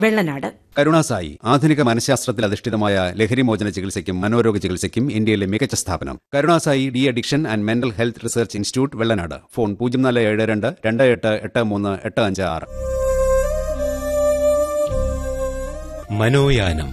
വെള്ളനാട് കരുണാസായി ആധുനിക മനഃശാസ്ത്രത്തിൽ അധിഷ്ഠിതമായ ലഹരിമോചന ചികിത്സയ്ക്കും മനോരോഗ ചികിത്സയ്ക്കും ഇന്ത്യയിലെ മികച്ച സ്ഥാപനം Karunasai de addiction and mental health research institute Vellanad phone പൂജ്യം നാല് ഏഴ് രണ്ട് രണ്ട് എട്ട് എട്ട് മൂന്ന് എട്ട് അഞ്ച് ആറ് മനോയാനം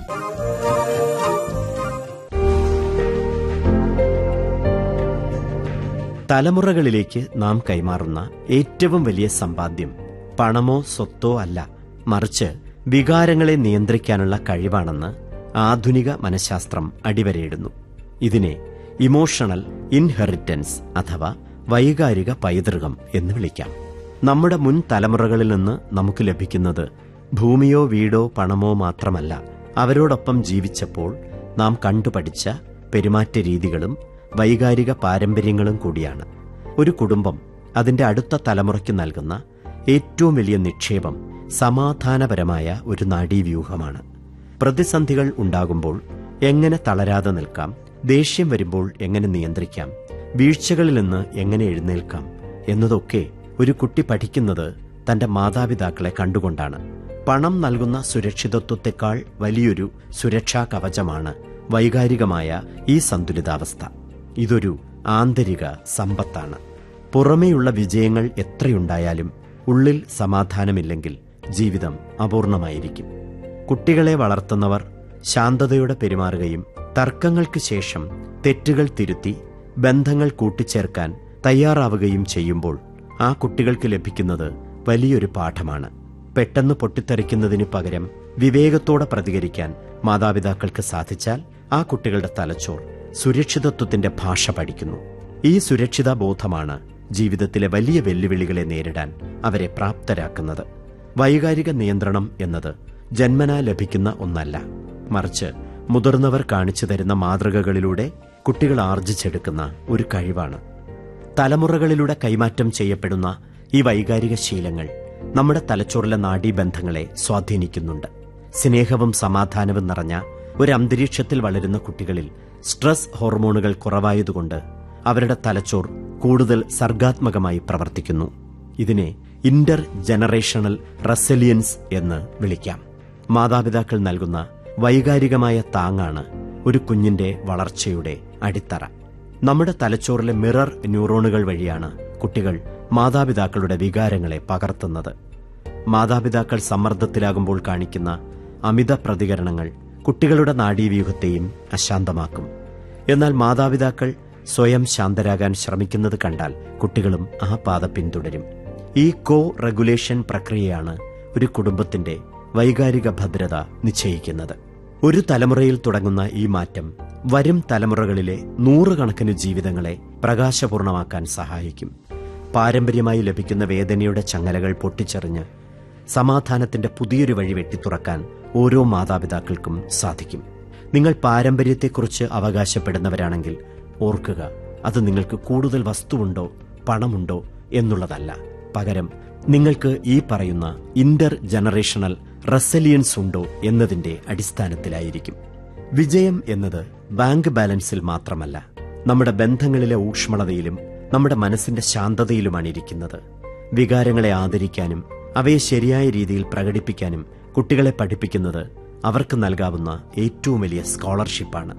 തലമുറകളിലേക്ക് നാം കൈമാറുന്ന ഏറ്റവും വലിയ സമ്പാദ്യം പണമോ സ്വത്തോ അല്ല മറിച്ച് വികാരങ്ങളെ നിയന്ത്രിക്കാനുള്ള കഴിവാണെന്ന് ആധുനിക മനഃശാസ്ത്രം അടിവരയിടുന്നു ഇതിനെ ഇമോഷണൽ ഇൻഹെറിറ്റൻസ് അഥവാ വൈകാരിക പൈതൃകം എന്ന് വിളിക്കാം നമ്മുടെ മുൻ തലമുറകളിൽ നിന്ന് നമുക്ക് ലഭിക്കുന്നത് ഭൂമിയോ വീടോ പണമോ മാത്രമല്ല അവരോടൊപ്പം ജീവിച്ചപ്പോൾ നാം കണ്ടുപഠിച്ച പെരുമാറ്റ രീതികളും വൈകാരിക പാരമ്പര്യങ്ങളും കൂടിയാണ് ഒരു കുടുംബം അതിന്റെ അടുത്ത തലമുറയ്ക്ക് നൽകുന്ന ഏറ്റവും വലിയ നിക്ഷേപം സമാധാനപരമായ ഒരു നാഡീവ്യൂഹമാണ് പ്രതിസന്ധികൾ ഉണ്ടാകുമ്പോൾ എങ്ങനെ തളരാതെ നിൽക്കാം ദേഷ്യം വരുമ്പോൾ എങ്ങനെ നിയന്ത്രിക്കാം വീഴ്ചകളിൽ നിന്ന് എങ്ങനെ എഴുന്നേൽക്കാം എന്നതൊക്കെ ഒരു കുട്ടി പഠിക്കുന്നത് തന്റെ മാതാപിതാക്കളെ കണ്ടുകൊണ്ടാണ് പണം നൽകുന്ന സുരക്ഷിതത്വത്തെക്കാൾ വലിയൊരു സുരക്ഷാ കവചമാണ് വൈകാരികമായ ഈ സന്തുലിതാവസ്ഥ ഇതൊരു ആന്തരിക സമ്പത്താണ് പുറമേയുള്ള വിജയങ്ങൾ എത്രയുണ്ടായാലും ഉള്ളിൽ സമാധാനമില്ലെങ്കിൽ ജീവിതം അപൂർണമായിരിക്കും കുട്ടികളെ വളർത്തുന്നവർ ശാന്തതയോടെ പെരുമാറുകയും തർക്കങ്ങൾക്ക് ശേഷം തെറ്റുകൾ തിരുത്തി ബന്ധങ്ങൾ കൂട്ടിച്ചേർക്കാൻ തയ്യാറാവുകയും ചെയ്യുമ്പോൾ ആ കുട്ടികൾക്ക് ലഭിക്കുന്നത് വലിയൊരു പാഠമാണ് പെട്ടെന്ന് പൊട്ടിത്തെറിക്കുന്നതിന് പകരം വിവേകത്തോടെ പ്രതികരിക്കാൻ മാതാപിതാക്കൾക്ക് സാധിച്ചാൽ ആ കുട്ടികളുടെ തലച്ചോർ സുരക്ഷിതത്വത്തിന്റെ ഭാഷ പഠിക്കുന്നു ഈ സുരക്ഷിത ബോധമാണ് ജീവിതത്തിലെ വലിയ വെല്ലുവിളികളെ നേരിടാൻ അവരെ പ്രാപ്തരാക്കുന്നത് വൈകാരിക നിയന്ത്രണം എന്നത് ജന്മനാ ലഭിക്കുന്ന ഒന്നല്ല മറിച്ച് മുതിർന്നവർ കാണിച്ചു തരുന്ന മാതൃകകളിലൂടെ കുട്ടികൾ ആർജിച്ചെടുക്കുന്ന ഒരു കഴിവാണ് തലമുറകളിലൂടെ കൈമാറ്റം ചെയ്യപ്പെടുന്ന ഈ വൈകാരിക ശീലങ്ങൾ നമ്മുടെ തലച്ചോറിലെ നാഡീബന്ധങ്ങളെ സ്വാധീനിക്കുന്നുണ്ട് സ്നേഹവും സമാധാനവും നിറഞ്ഞ ഒരു അന്തരീക്ഷത്തിൽ വളരുന്ന കുട്ടികളിൽ സ്ട്രെസ് ഹോർമോണുകൾ കുറവായതുകൊണ്ട് അവരുടെ തലച്ചോർ കൂടുതൽ സർഗാത്മകമായി പ്രവർത്തിക്കുന്നു ഇതിനെ ഇന്റർ ജനറേഷണൽ റെസലിയൻസ് എന്ന് വിളിക്കാം മാതാപിതാക്കൾ നൽകുന്ന വൈകാരികമായ താങ്ങാണ് ഒരു കുഞ്ഞിന്റെ വളർച്ചയുടെ അടിത്തറ നമ്മുടെ തലച്ചോറിലെ മിറർ ന്യൂറോണുകൾ വഴിയാണ് കുട്ടികൾ മാതാപിതാക്കളുടെ വികാരങ്ങളെ പകർത്തുന്നത് മാതാപിതാക്കൾ സമ്മർദ്ദത്തിലാകുമ്പോൾ കാണിക്കുന്ന അമിത പ്രതികരണങ്ങൾ കുട്ടികളുടെ നാഡീവ്യൂഹത്തെയും അശാന്തമാക്കും എന്നാൽ മാതാപിതാക്കൾ സ്വയം ശാന്തരാകാൻ ശ്രമിക്കുന്നത് കണ്ടാൽ കുട്ടികളും ആ പാത പിന്തുടരും ഈ കോ റെഗുലേഷൻ പ്രക്രിയയാണ് ഒരു കുടുംബത്തിന്റെ വൈകാരിക ഭദ്രത നിശ്ചയിക്കുന്നത് ഒരു തലമുറയിൽ തുടങ്ങുന്ന ഈ മാറ്റം വരും തലമുറകളിലെ നൂറുകണക്കിന് ജീവിതങ്ങളെ പ്രകാശപൂർണമാക്കാൻ സഹായിക്കും പാരമ്പര്യമായി ലഭിക്കുന്ന വേദനയുടെ ചങ്ങലകൾ പൊട്ടിച്ചെറിഞ്ഞ് സമാധാനത്തിന്റെ പുതിയൊരു വഴി വെട്ടിത്തുറക്കാൻ ഓരോ മാതാപിതാക്കൾക്കും സാധിക്കും നിങ്ങൾ പാരമ്പര്യത്തെക്കുറിച്ച് അവകാശപ്പെടുന്നവരാണെങ്കിൽ ഓർക്കുക അത് നിങ്ങൾക്ക് കൂടുതൽ വസ്തുവുണ്ടോ പണമുണ്ടോ എന്നുള്ളതല്ല പകരം നിങ്ങൾക്ക് ഈ പറയുന്ന ഇന്റർ ജനറേഷണൽ റെസലിയൻസ് ഉണ്ടോ എന്നതിന്റെ അടിസ്ഥാനത്തിലായിരിക്കും വിജയം എന്നത് ബാങ്ക് ബാലൻസിൽ മാത്രമല്ല നമ്മുടെ ബന്ധങ്ങളിലെ ഊഷ്മളതയിലും നമ്മുടെ മനസ്സിന്റെ ശാന്തതയിലുമാണ് ഇരിക്കുന്നത് വികാരങ്ങളെ ആദരിക്കാനും അവയെ ശരിയായ രീതിയിൽ പ്രകടിപ്പിക്കാനും കുട്ടികളെ പഠിപ്പിക്കുന്നത് അവർക്ക് നൽകാവുന്ന ഏറ്റവും വലിയ സ്കോളർഷിപ്പാണ്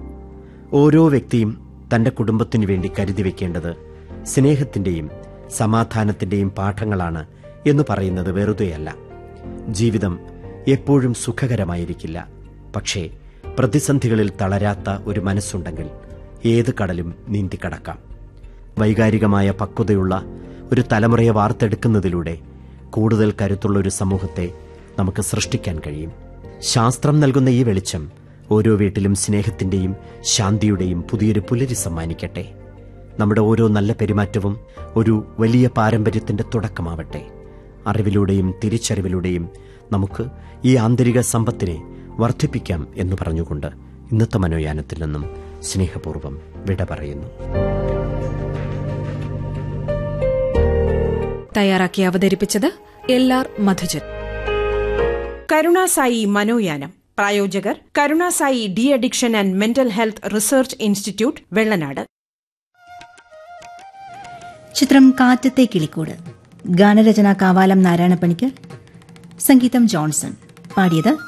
ഓരോ വ്യക്തിയും തന്റെ കുടുംബത്തിനു വേണ്ടി കരുതി വെക്കേണ്ടത് സ്നേഹത്തിന്റെയും സമാധാനത്തിന്റെയും പാഠങ്ങളാണ് എന്ന് പറയുന്നത് വെറുതെയല്ല ജീവിതം എപ്പോഴും സുഖകരമായിരിക്കില്ല പക്ഷേ പ്രതിസന്ധികളിൽ തളരാത്ത ഒരു മനസ്സുണ്ടെങ്കിൽ ഏത് കടലും നീന്തിക്കടക്കാം വൈകാരികമായ പക്വതയുള്ള ഒരു തലമുറയെ വാർത്തെടുക്കുന്നതിലൂടെ കൂടുതൽ കരുത്തുള്ള ഒരു സമൂഹത്തെ നമുക്ക് സൃഷ്ടിക്കാൻ കഴിയും ശാസ്ത്രം നൽകുന്ന ഈ വെളിച്ചം ഓരോ വീട്ടിലും സ്നേഹത്തിന്റെയും ശാന്തിയുടെയും പുതിയൊരു പുലരി സമ്മാനിക്കട്ടെ നമ്മുടെ ഓരോ നല്ല പെരുമാറ്റവും ഒരു വലിയ പാരമ്പര്യത്തിന്റെ തുടക്കമാവട്ടെ അറിവിലൂടെയും തിരിച്ചറിവിലൂടെയും നമുക്ക് ഈ ആന്തരിക സമ്പത്തിനെ വർദ്ധിപ്പിക്കാം എന്ന് പറഞ്ഞുകൊണ്ട് ഇന്നത്തെ മനോയാനത്തിൽ നിന്നും സ്നേഹപൂർവ്വം വിട പറയുന്നു തയ്യാറാക്കി അവതരിപ്പിച്ചത് എൽ ആർ മധുജൻ കരുണാസായി മനോയാനം പ്രായോജകർ Karunasai de addiction and mental health research institute Vellanad ചിത്രം കാറ്റത്തെ കിളിക്കൂട് ഗാനരചന കാവാലം നാരായണപ്പണിക്കർ സംഗീതം ജോൺസൺ പാടിയത്